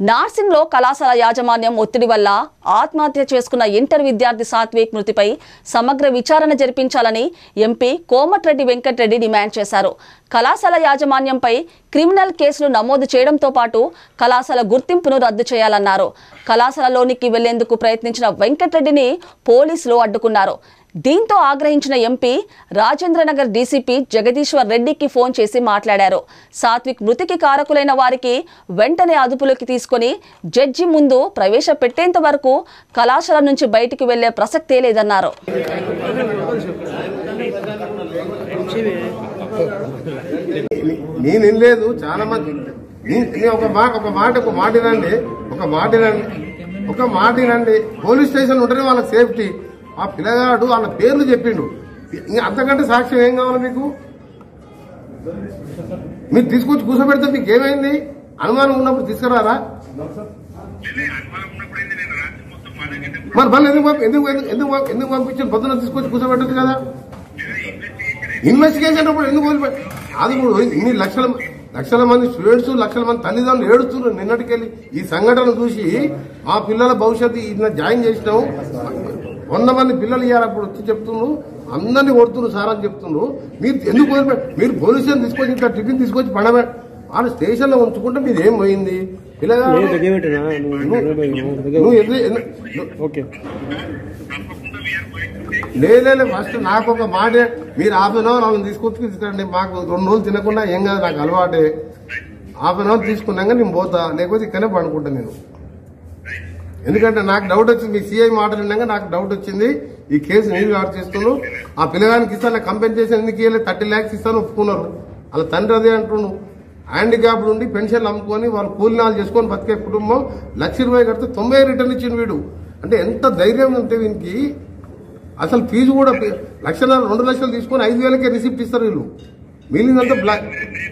నార్సింగ్లో కళాశాల యాజమాన్యం ఒత్తిడి వల్ల ఆత్మహత్య చేసుకున్న ఇంటర్ విద్యార్థి సాత్విక్ మృతిపై సమగ్ర విచారణ జరిపించాలని ఎంపీ కోమటిరెడ్డి వెంకటరెడ్డి డిమాండ్ చేశారు కళాశాల యాజమాన్యంపై క్రిమినల్ కేసులు నమోదు చేయడంతో పాటు కళాశాల గుర్తింపును రద్దు చేయాలన్నారు కళాశాలలోనికి వెళ్లేందుకు ప్రయత్నించిన వెంకటరెడ్డిని పోలీసులు అడ్డుకున్నారు దీంతో ఆగ్రహించిన ఎంపీ రాజేంద్రనగర్ డీసీపీ జగదీశ్వర్ రెడ్డికి ఫోన్ చేసి మాట్లాడారు సాత్విక్ మృతికి కారకులైన వారికి వెంటనే అదుపులోకి తీసుకొని జడ్జి ముందు ప్రవేశపెట్టేంత వరకు కళాశాల నుంచి బయటికి వెళ్లే ప్రసక్తే లేదన్నారు నేను వినలేదు చాలా మంది నీ- నీ ఒక మాట ఒక మాట ఒక మాట వినండి ఒక మాట వినండి ఒక మాట వినండి పోలీస్ స్టేషన్ ఉంటేనే వాళ్ళకి సేఫ్టీ ఆ పిల్లగాడు వాళ్ళ పేర్లు చెప్పిండు ఇంకా అంతకంటే సాక్ష్యం ఏం కావాలి మీకు మీరు తీసుకొచ్చి కూర్చోబెడితే మీకు ఏమైంది అనుమానం ఉన్నప్పుడు తీసుకురారా మరి మళ్ళీ ఎందుకు పంపి- ఎందుకు ఎందుకు ఎందుకు పంపి- ఎందుకు పంపించారు పొద్దున తీసుకొచ్చి కూర్చోబెట్టదు కదా ఇన్వెస్టిగేషన్ అప్పుడు ఎందుకు వదిలిపెట్టి అది ఇప్పుడు ఇన్ని లక్షల లక్షల మంది స్టూడెంట్స్ లక్షల మంది తల్లిదండ్రులు ఏడుస్తున్నారు నిన్నటికెళ్ళి ఈ సంఘటన చూసి మా పిల్లల భవిష్యత్తు ఈయన జాయిన్ చేసినాం వంద మంది పిల్లలు ఇవ్వాలి అప్పుడు వచ్చి చెప్తున్నారు అందరినీ కొడుతున్నారు సార్ అని చెప్తున్నారు మీరు ఎందుకు వదిలిపెట్టి మీరు పోలీస్ స్టేషన్ తీసుకొచ్చి ఇట్లా టిఫిన్ తీసుకొచ్చి పడబె వాళ్ళు స్టేషన్ లో ఉంచుకుంటే మీది ఏం పోయింది పిల్లగాడు నేను దగ్గర పెట్టినా నువ్వు దగ్గర నువ్వు ఎందుకు ఎందు- నువ్వు- ఓకే లేదే ఫస్ట్ నాకు ఒక మాట మీరు హాఫ్ అన్ అవర్ వాళ్ళని తీసుకొచ్చి తీసుకురండి మాకు రెండు రోజులు తినకుండా ఏం కాదు నాకు అలవాటే హాఫ్ అన్ అవర్ తీసుకున్నాక నేను పోతా లేకపోతే ఇక్కడనే పడుకుంటా నేను ఎందుకంటే నాకు డౌట్ వచ్చింది మీ సిఐ మాటలు విన్నాక నాకు డౌట్ వచ్చింది ఈ కేసు నేను గారు చేస్తున్నాను ఆ పిల్లగానికి ఇస్తాను కంపెన్సేషన్ ఎందుకు ఇవ్వలేదు థర్టీ ల్యాక్స్ ఇస్తాను ఒప్పుకున్నారు వాళ్ళ తండ్రి అదే అంటుండు హ్యాండిక్యాప్డ్ ఉండి పెన్షన్లు అమ్ముకొని వాళ్ళు కూలినాలు చేసుకొని బతికే కుటుంబం లక్ష రూపాయలు కడితే తొంభై రిటర్న్ ఇచ్చిండు వీడు అంటే ఎంత ధైర్యం ఉంటే వీనికి అసలు ఫీజు కూడా పే- లక్షన్నర రెండు లక్షలు తీసుకొని ఐదు వేలకే రిసిప్ట్ ఇస్తారు వీళ్ళు మిగిలినంతా బ్లాక్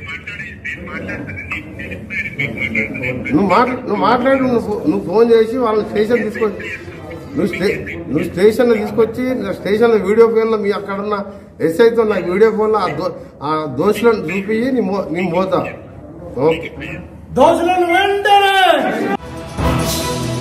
నువ్వు మాట్లా నువ్వు మాట్లాడి నువ్వు ఫో- నువ్వు ఫోన్ చేసి వాళ్ళని స్టేషన్ తీసుకొచ్చి నువ్వు స్టే నువ్వు స్టేషన్లో తీసుకొచ్చి నా స్టేషన్లో వీడియో ఫోన్లో మీ అక్కడ ఉన్న ఎస్ఐతో నా వీడియో ఫోన్లో ఆ దో ఆ దోషులను చూపి నీ మో నేను పోతా ఓకే దోషులను వెంటనే